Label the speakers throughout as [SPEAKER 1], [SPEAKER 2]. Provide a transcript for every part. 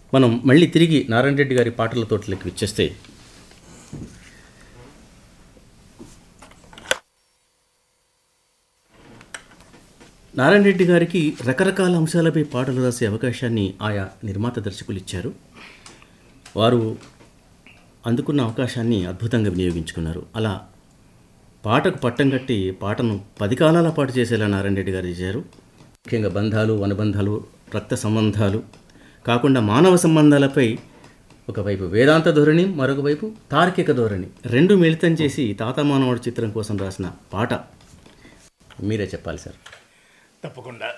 [SPEAKER 1] మనం మళ్ళీ తిరిగి నారాయణ రెడ్డి గారి పాటల తోటలోకి వచ్చేస్తే నారాయణ రెడ్డి గారికి రకరకాల అంశాలపై పాటలు రాసే అవకాశాన్ని ఆయా నిర్మాత దర్శకులు ఇచ్చారు వారు అందుకున్న అవకాశాన్ని అద్భుతంగా వినియోగించుకున్నారు అలా పాటకు పట్టం కట్టి పాటను పది కాలాల పాటు చేసేలా నారాయణ రెడ్డి గారు చేశారు ముఖ్యంగా బంధాలు అనుబంధాలు రక్త సంబంధాలు కాకుండా మానవ సంబంధాలపై ఒకవైపు వేదాంత ధోరణి మరొక వైపు తార్కిక ధోరణి రెండు మిళితం చేసి తాత మానవుడు చిత్రం కోసం రాసిన పాట మీరే చెప్పాలి సార్
[SPEAKER 2] తప్పకుండా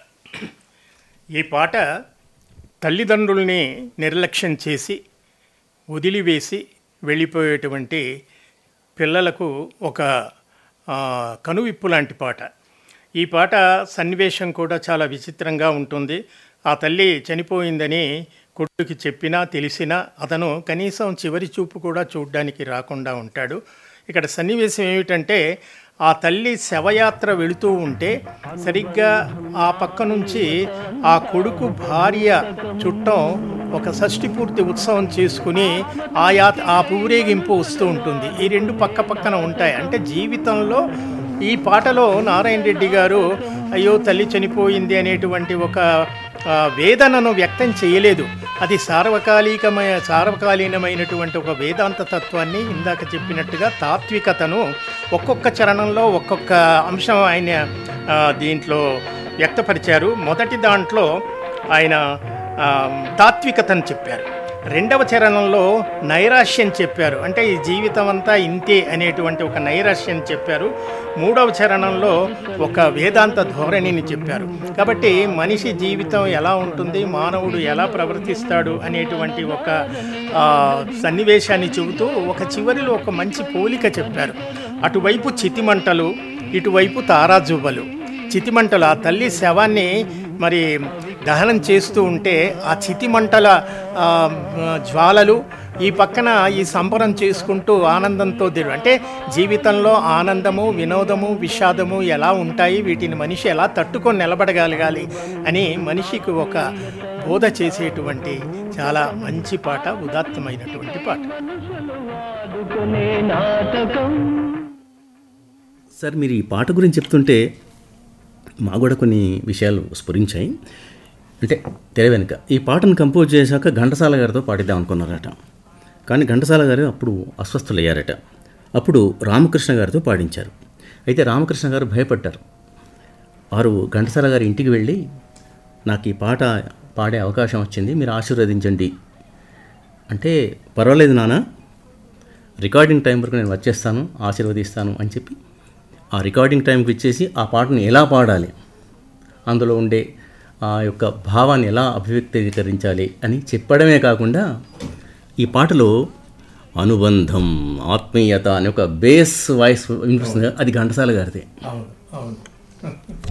[SPEAKER 2] ఈ పాట తల్లిదండ్రుల్ని నిర్లక్ష్యం చేసి వదిలివేసి వెళ్ళిపోయేటువంటి పిల్లలకు ఒక ఆ, కనువిప్పు లాంటి పాట ఈ పాట సన్నివేశం కూడా చాలా విచిత్రంగా ఉంటుంది ఆ తల్లి చనిపోయిందని కొడుకుకి చెప్పినా తెలిసినా అతను కనీసం చివరి చూపు కూడా చూడ్డానికి రాకుండా ఉంటాడు ఇక్కడ సన్నివేశం ఏమిటంటే ఆ తల్లి శవయాత్ర వెళుతూ ఉంటే సరిగ్గా ఆ పక్క నుంచి ఆ కొడుకు భార్య చుట్టం ఒక షష్ఠి పూర్తి ఉత్సవం చేసుకుని ఆ యా ఆ ఊరేగింపు వస్తూ ఉంటుంది ఈ రెండు పక్క పక్కన ఉంటాయి అంటే జీవితంలో ఈ పాటలో నారాయణ రెడ్డి గారు అయ్యో తల్లి చనిపోయింది అనేటువంటి ఒక ఆ, వేదనను వ్యక్తం చేయలేదు అది సార్వకాలికమైన సార్వకాలీనమైనటువంటి ఒక వేదాంత తత్వాన్ని ఇందాక చెప్పినట్టుగా తాత్వికతను ఒక్కొక్క చరణంలో ఒక్కొక్క అంశం ఆయన ఆ, దీంట్లో వ్యక్తపరిచారు మొదటి దాంట్లో ఆయన ఆ, తాత్వికతను చెప్పారు రెండవ చరణంలో నైరాశ్యం చెప్పారు అంటే ఈ జీవితం అంతా ఇంతే అనేటువంటి ఒక నైరాశ్యం చెప్పారు మూడవ చరణంలో ఒక వేదాంత ధోరణిని చెప్పారు కాబట్టి మనిషి జీవితం ఎలా ఉంటుంది మానవుడు ఎలా ప్రవర్తిస్తాడు అనేటువంటి ఒక ఆ, సన్నివేశాన్ని చెబుతూ ఒక చివరిలో ఒక మంచి పోలిక చెప్పారు అటువైపు చితిమంటలు ఇటువైపు తారాజువ్వలు చితిమంటలు ఆ తల్లి శవాన్ని మరి దహనం చేస్తూ ఉంటే ఆ చితిమంటల ఆ, జ్వాలలు ఈ పక్కన ఈ సంబరం చేసుకుంటూ ఆనందంతో తిరు అంటే జీవితంలో ఆనందము వినోదము విషాదము ఎలా ఉంటాయి వీటిని మనిషి ఎలా తట్టుకొని నిలబడగలగాలి అని మనిషికి ఒక బోధ చేసేటువంటి చాలా మంచి పాట ఉదాత్తమైనటువంటి పాట
[SPEAKER 1] సార్ మీరు ఈ పాట గురించి చెప్తుంటే మా కూడా కొన్ని విషయాలు స్ఫురించాయి అంటే తెర వెనుక ఈ పాటను కంపోజ్ చేశాక ఘంటసాల గారితో పాడిద్దాం అనుకున్నారట కానీ ఘంటసాల గారు అప్పుడు అస్వస్థులయ్యారట అప్పుడు రామకృష్ణ గారితో పాడించారు అయితే రామకృష్ణ గారు భయపడ్డారు వారు ఘంటసాల గారి ఇంటికి వెళ్ళి నాకు ఈ పాట పాడే అవకాశం వచ్చింది మీరు ఆశీర్వదించండి అంటే పర్వాలేదు నాన్న రికార్డింగ్ టైం వరకు నేను వచ్చేస్తాను ఆశీర్వదిస్తాను అని చెప్పి ఆ రికార్డింగ్ టైంకి ఇచ్చేసి ఆ పాటను ఎలా పాడాలి అందులో ఉండే ఆ యొక్క భావాన్ని ఎలా అభివ్యక్తీకరించాలి అని చెప్పడమే కాకుండా ఈ పాటలో అనుబంధం ఆత్మీయత అనే ఒక బేస్ వాయిస్ వినిపిస్తుంది అది ఘంటసాల గారిదే
[SPEAKER 2] అవును అవును